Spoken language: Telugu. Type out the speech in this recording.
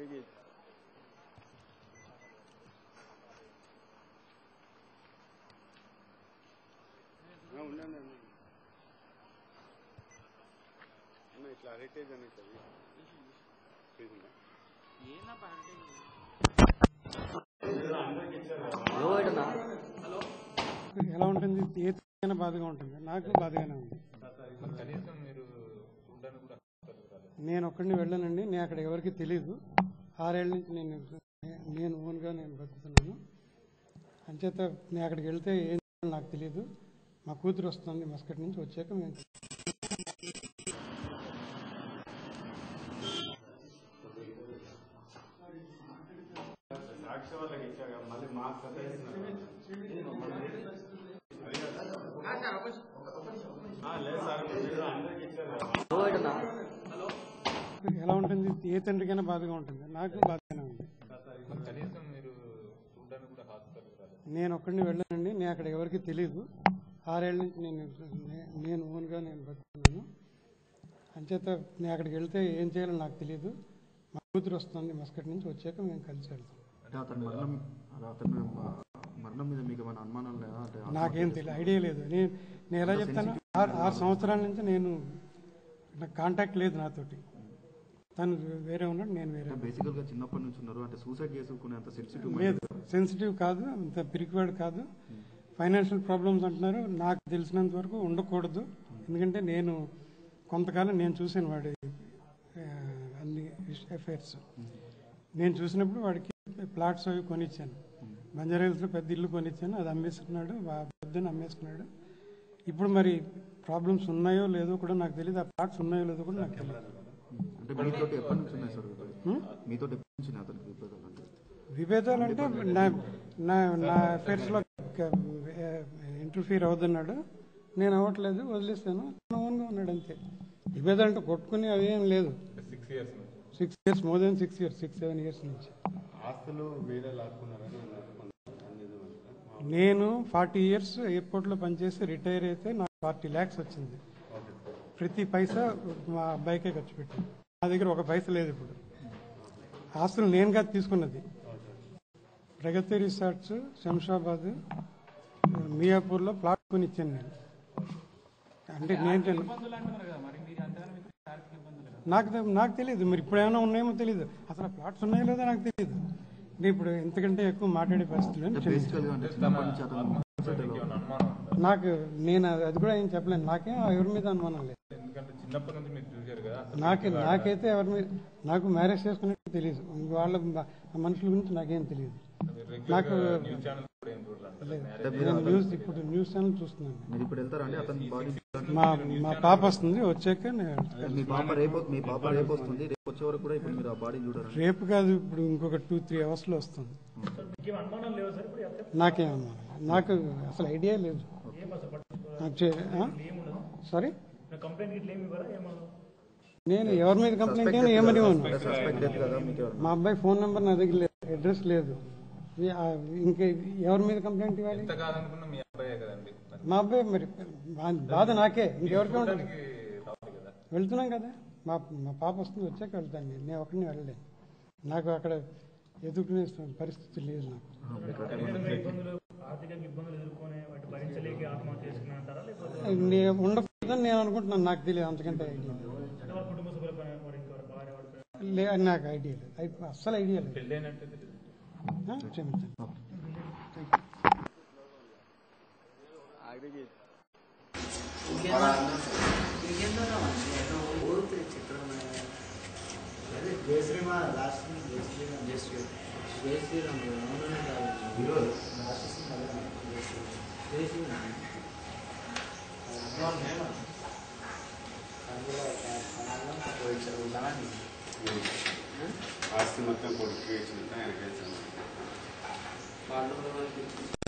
ఆఖరికి ఆ, ఉండండి ఉండండి. అన్న ఇట్లా హెరిటేజ్ అని ఉంటుంది తీసుకుందా ఎలా ఉంటుంది ఏ తీరైనా బాధగా ఉంటుంది నాకు బాధగానే ఉంది కనీసం మీరు చూడడానికి కూడా రాలేదు నేను ఒక్కడిని వెళ్ళానండి నేను అక్కడ ఎవరికి తెలియదు ఆరేళ్ళ నుంచి నేను నేను ఓన్గా నేను బతుకుతున్నాను అంచేత నేను అక్కడికి వెళ్తే ఏం చేయాలో నాకు తెలియదు మా కూతురు వస్తుంది మస్కట్ నుంచి వచ్చాక మేము సాక్షి వాళ్ళకి ఇచ్చారు మళ్ళీ మాకు సతాయిస్తున్నారు ఆ, లేదు సార్ మీరు అందరికి ఇచ్చారు ఎలా ఉంటుంది ఏ తండ్రికైనా బాధగా ఉంటుంది నాకు బాధగానే ఉంది కనీసం మీరు చూడడానికి కూడా హాస్పిటల్ రాలేదు నేను ఒక్కడిని వెళ్ళానండి నేను అక్కడ ఎవరికి తెలియదు ఆరేళ్ళ నుంచి నేను నేను ఓన్గా నేను బతుకుతున్నాను అంచేత నేను అక్కడికి వెళ్తే ఏం చేయాలో నాకు తెలియదు మా కూతురు వస్తుంది మస్కట్ నుంచి వచ్చాక మేము కలిసి వెళ్తాం అంటే అతని మరణం అది అతని మ- మరణం మీద మీకు ఏమైనా అనుమానం లేదా అంటే నాకేం తెలియదు ఐడియా లేదు నేను నేను ఎలా చెప్తాను ఆరు ఆరు సంవత్సరాల నుంచి నేను నాకు కాంటాక్ట్ లేదు నాతోటి తను వేరే ఉన్నాడు నేను వేరే అంటే బేసికల్ గా చిన్నప్పటి నుంచి ఉన్నారు అంటే సూసైడ్ చేసుకునే అంత సెన్సిటివ్ లేదు సెన్సిటివ్ కాదు అంత పిరికివాడు కాదు ఫైనాన్షియల్ ప్రాబ్లమ్స్ అంటున్నారు నాకు తెలిసినంత వరకు ఉండకూడదు ఎందుకంటే నేను కొంతకాలం నేను చూశాను వాడి ఆ, అన్ని అఫైర్స్ నేను చూసినప్పుడు వాడికి ప్లాట్స్ అవి కొనిచ్చాను బంజారా హిల్స్లో పెద్ద ఇల్లు కొనిచ్చాను అది అమ్మేసుకున్నాడు పొద్దున్న అమ్మేసుకున్నాడు ఇప్పుడు మరి ప్రాబ్లమ్స్ ఉన్నాయో లేదో కూడా నాకు తెలియదు ఆ ప్లాట్స్ ఉన్నాయో లేదో కూడా నాకు తెలియదు అంటే మీతో ఎప్పటి నుంచి ఉన్నాయి సార్ విభేదాలు? మీతో ఎప్పటి నుంచి ఉన్నాయి అతనికి విభేదాలు అంటే విభేదాలు అంటే నా నా నా అఫైర్స్లో ఇంటర్ఫీర్ అవుతున్నాడు నేను అవ్వట్లేదు వదిలేస్తాను తను ఓన్గా ఉన్నాడు అంతే విభేదాలు అంటే కొట్టుకుని అదేం లేదు సిక్స్ ఇయర్స్ నుంచి six years more than six years six seven years నుంచి ఆస్తులు వేరే లాక్కున్నారని అన్నారు కొంత నిజం అంతా. నేను ఫార్టీ ఇయర్స్ ఎయిర్పోర్ట్లో పనిచేసి రిటైర్ అయితే నాకు ఫార్టీ ల్యాక్స్ వచ్చింది ప్రతి పైసా మా అబ్బాయికే ఖర్చు పెట్టాను నా దగ్గర ఒక పైసా లేదు ఇప్పుడు ఆస్తులు నేను కాదు తీసుకున్నది ప్రగతి రిసార్ట్స్ శంషాబాద్ మియాపూర్లో ప్లాట్ కొని ఇచ్చాను నేను అంటే నేను నాకు తె- నాకు తెలియదు మరి ఇప్పుడు ఏమైనా ఉన్నాయేమో తెలియదు అసలు ప్లాట్స్ ఉన్నాయో లేదో నాకు తెలియదు అంటే ఇప్పుడు ఎంతకంటే ఎక్కువ మాట్లాడే పరిస్థితులు అంటే బేసికల్ గా అంటే చిన్నప్పటి నుంచి అతను ఆత్మహత్యకి ఏమైనా అనుమానం ఉందా నాకు నేను అది కూడా ఏం చెప్పలేను నాకేం ఎవరి మీద అనుమానం లేదు ఎందుకంటే చిన్నప్పటి నుంచి మీరు చూశారు కదా నాకు నాకైతే ఎవరి మీద నాకు మ్యారేజ్ చేసుకున్నట్టు తెలియదు వాళ్ళ ఆ మనుషుల గురించి నాకేం తెలియదు నాకు న్యూస్ ఛానల్ కూడా ఏం చూడాలి లేదు. నేను న్యూస్ ఇప్పుడు న్యూస్ ఛానల్ చూస్తున్నాను మీరు ఇప్పుడు వెళ్తారా అండి అతని బాడీ మా మా పాప వస్తుంది వచ్చాక నేను మీ పాప రేపు మీ పాప రేపు వస్తుంది రేపు వచ్చే వరకు కూడా ఇప్పుడు మీరు ఆ బాడీ చూడరు రేపు కాదు ఇప్పుడు ఇంకొక టూ త్రీ అవర్స్ లో వస్తుంది నాకేం అనుమానం లేదు. నాకు అసలు ఐడియా లేదు నాకు చే- ఆ? సారీ నేను ఎవరి మీద కంప్లైంట్ అయినా ఏమని ఇవ్వను సస్పెక్ట్ లేదు కదా మీకు ఎవరు మా అబ్బాయి ఫోన్ నెంబర్ నా దగ్గర లేదు అడ్రస్ లేదు ఈ- ఆ, ఇంకా ఎవరి మీద కంప్లైంట్ ఇవ్వాలి ఎంత కాదనుకున్నా మీ అబ్బాయే కదండి మరి మా అబ్బాయి మరి బా- బాధ నాకే ఇంకెవరికి ఉంటుంది దానికి రావాలి కదా వెళ్తున్నాం కదా మా మా పాప వస్తుంది వచ్చాక వెళ్తాను నేను నేను ఒకరిని వెళ్ళలేను నాకు అక్కడ ఎదుర్కొనే పరిస్థితి లేదు నాకు ఆర్థికంగా ఇబ్బందులు ఎదుర్కొనే వాటి భరించలేక ఆత్మహత్య చేసుకున్నా అంటారా లేకపోతే నే- ఉండకూడదని నేను అనుకుంటున్నాను నాకు తెలియదు అంతకంటే ఐడియా లేదు అంటే వాళ్ళ కుటుంబ సభ్యుల పైన వాడు ఇంకెవరు భార్య వాడి పైన లే అని నాకు ఐడియా లేదు అయి- అస్సలు ఐడియా లేదు పెళ్ళి అయినట్టే తెలియదు ఆ, క్షమించండి ఆఖరికి జై శ్రీమాన్ లాస్ట్ జై శ్రీరామ్ జై శ్రీరామ్ జై శ్రీరామ్ హీరో లాస్ట్ జై శ్రీరామ్ ఆస్తి మొత్తం కొడుకు ఇచ్చినంత ఆయనకి వాళ్ళు